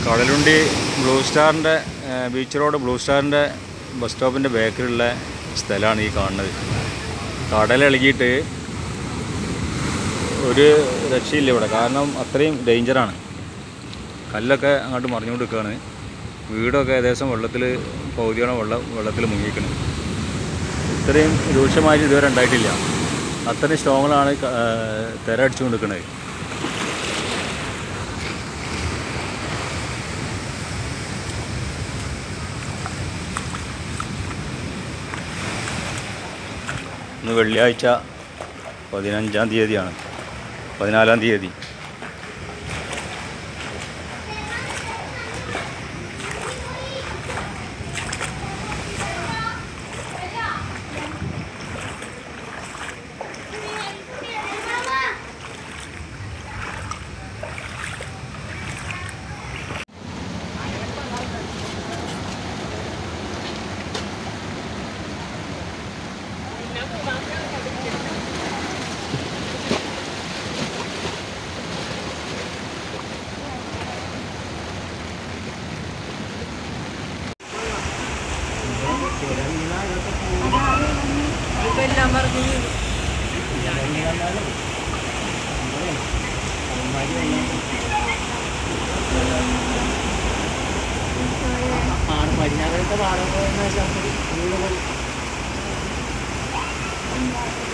Kadalundi blue സ്റ്റാറിൻ്റെ beach road blue സ്റ്റാറിൻ്റെ bus സ്റ്റോപ്പിൻ്റെ ബാക്കിലുള്ള സ്ഥലമാണ് ഈ കാണുന്നത് കടലിളകിയിട്ട് ഒരു രക്ഷയില്ല ഇവിടെ കാരണം അത്രയും ഡേഞ്ചറാണ് കല്ലൊക്കെ അങ്ങോട്ട് മറിഞ്ഞുകൊണ്ട് നിൽക്കുകയാണ് വീടൊക്കെ ഏകദേശം വെള്ളത്തിൽ പകുതിയോളം വെള്ളം വെള്ളത്തിൽ മുങ്ങിക്കണം ഇത്രയും രൂക്ഷമായിട്ട് ഇതുവരെ ഉണ്ടായിട്ടില്ല അത്രയും സ്ട്രോങ്ങിലാണ് തിര അടിച്ചുകൊണ്ട് നിൽക്കുന്നത് ഇന്ന് വെള്ളിയാഴ്ച പതിനഞ്ചാം തീയതിയാണ് പതിനാലാം തീയതി പടിഞ്ഞാറത്തെ പാടം